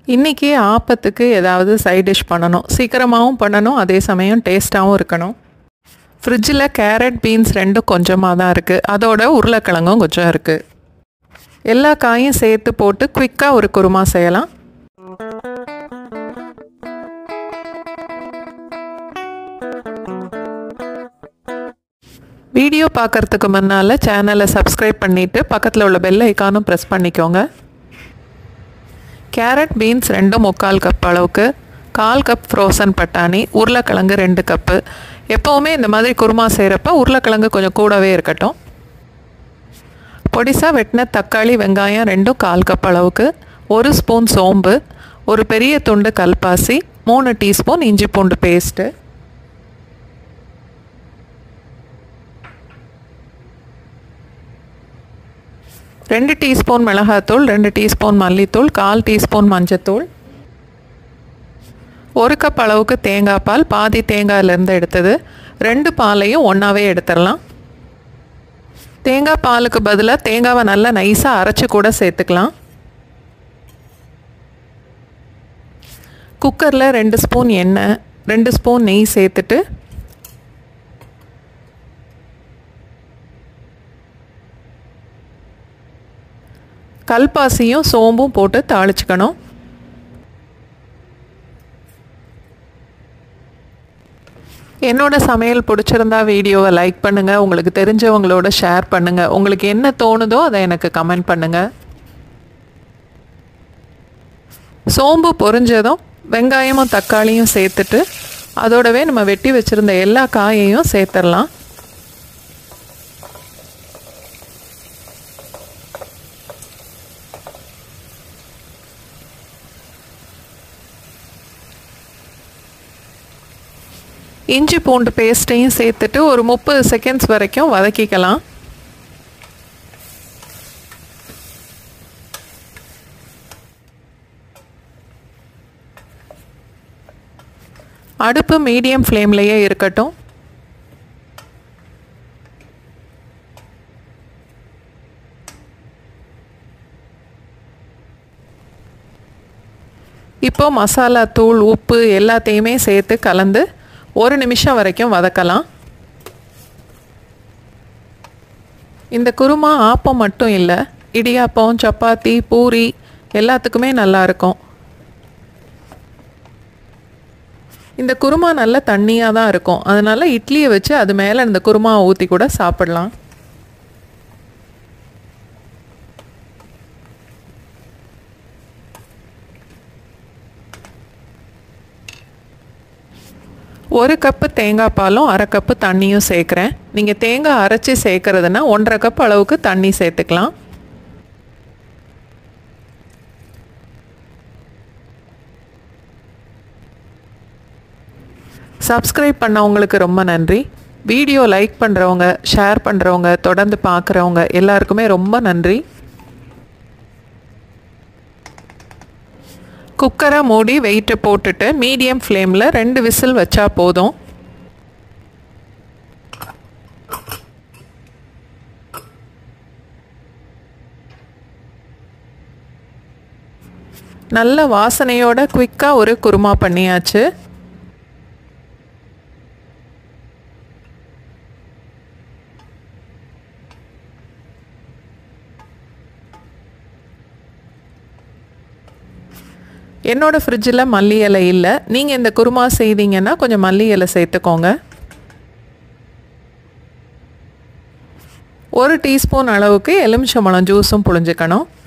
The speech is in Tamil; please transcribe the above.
இன்றைக்கி ஆப்பத்துக்கு ஏதாவது சைட் டிஷ் பண்ணணும் சீக்கிரமாகவும் பண்ணணும் அதே சமயம் டேஸ்ட்டாகவும் இருக்கணும் ஃப்ரிட்ஜில் கேரட் பீன்ஸ் ரெண்டும் கொஞ்சமாக தான் இருக்குது அதோட உருளைக்கிழங்கும் கொஞ்சம் இருக்குது எல்லா காயும் சேர்த்து போட்டு குயிக்காக ஒரு குருமா செய்யலாம் வீடியோ பார்க்குறதுக்கு முன்னால் சேனலை சப்ஸ்கிரைப் பண்ணிவிட்டு பக்கத்தில் உள்ள பெல் ஐக்கானும் ப்ரெஸ் பண்ணிக்கோங்க கேரட் பீன்ஸ் ரெண்டு முக்கால் கப் அளவுக்கு கால் கப் ஃப்ரோசன் பட்டாணி உருளைக்கிழங்கு ரெண்டு கப்பு எப்போவுமே இந்த மாதிரி குருமா செய்கிறப்ப உருளைக்கிழங்கு கொஞ்சம் கூடவே இருக்கட்டும் பொடிசாக வெட்டின தக்காளி வெங்காயம் ரெண்டும் கால் கப் அளவுக்கு ஒரு ஸ்பூன் சோம்பு ஒரு பெரிய துண்டு கல்பாசி மூணு டீஸ்பூன் இஞ்சி பூண்டு பேஸ்ட்டு ரெண்டு டீஸ்பூன் மிளகாத்தூள் ரெண்டு டீஸ்பூன் மல்லித்தூள் கால் டீஸ்பூன் மஞ்சத்தூள் ஒரு கப் அளவுக்கு தேங்காய் பால் பாதி தேங்காயிலேருந்து எடுத்தது ரெண்டு பாலையும் ஒன்றாவே எடுத்துடலாம் தேங்காய் பாலுக்கு பதிலாக தேங்காவை நல்லா நைஸாக அரைச்சி கூட சேர்த்துக்கலாம் குக்கரில் ரெண்டு ஸ்பூன் எண்ணெய் ரெண்டு ஸ்பூன் நெய் சேர்த்துட்டு கல்பாசியும் சோம்பும் போட்டு தாளிச்சுக்கணும் என்னோட சமையல் பிடிச்சிருந்தா வீடியோவை லைக் பண்ணுங்கள் உங்களுக்கு தெரிஞ்சவங்களோட ஷேர் பண்ணுங்கள் உங்களுக்கு என்ன தோணுதோ அதை எனக்கு கமெண்ட் பண்ணுங்கள் சோம்பு பொரிஞ்சதும் வெங்காயமும் தக்காளியும் சேர்த்துட்டு அதோடவே நம்ம வெட்டி வச்சுருந்த எல்லா காயையும் சேர்த்துடலாம் இஞ்சி பூண்டு பேஸ்ட்டையும் சேர்த்துட்டு ஒரு முப்பது செகண்ட்ஸ் வரைக்கும் வதக்கிக்கலாம் அடுப்பு மீடியம் ஃப்ளேம்லேயே இருக்கட்டும் இப்போ மசாலா தூள் உப்பு எல்லாத்தையுமே சேர்த்து கலந்து ஒரு நிமிஷம் வரைக்கும் வதக்கலாம் இந்த குருமா ஆப்பம் மட்டும் இல்லை இடியாப்பம் சப்பாத்தி பூரி எல்லாத்துக்குமே நல்லா இருக்கும் இந்த குருமா நல்ல தண்ணியாக தான் இருக்கும் அதனால் இட்லியை வச்சு அது மேலே இந்த குருமாவை ஊற்றி கூட சாப்பிடலாம் ஒரு கப்பு தேங்காய் பாலும் அரை கப்பு தண்ணியும் சேர்க்குறேன் நீங்கள் தேங்காய் அரைச்சி சேர்க்குறதுனா ஒன்றரை கப் அளவுக்கு தண்ணி சேர்த்துக்கலாம் சப்ஸ்கிரைப் பண்ணவங்களுக்கு ரொம்ப நன்றி வீடியோ லைக் பண்ணுறவங்க ஷேர் பண்ணுறவங்க தொடர்ந்து பார்க்குறவங்க எல்லாருக்குமே ரொம்ப நன்றி குக்கரை மூடி வெயிட்டை போட்டுட்டு மீடியம் ஃப்ளேமில் ரெண்டு விசில் வச்சா போதும் நல்ல வாசனையோட குயிக்காக ஒரு குருமா பண்ணியாச்சு என்னோடய ஃப்ரிட்ஜில் மல்லி இலை இல்லை நீங்கள் இந்த குருமா செய்தீங்கன்னா கொஞ்சம் மல்லி இலை சேர்த்துக்கோங்க ஒரு டீஸ்பூன் அளவுக்கு எலுமிச்சம்பழம் ஜூஸும் புழிஞ்சுக்கணும்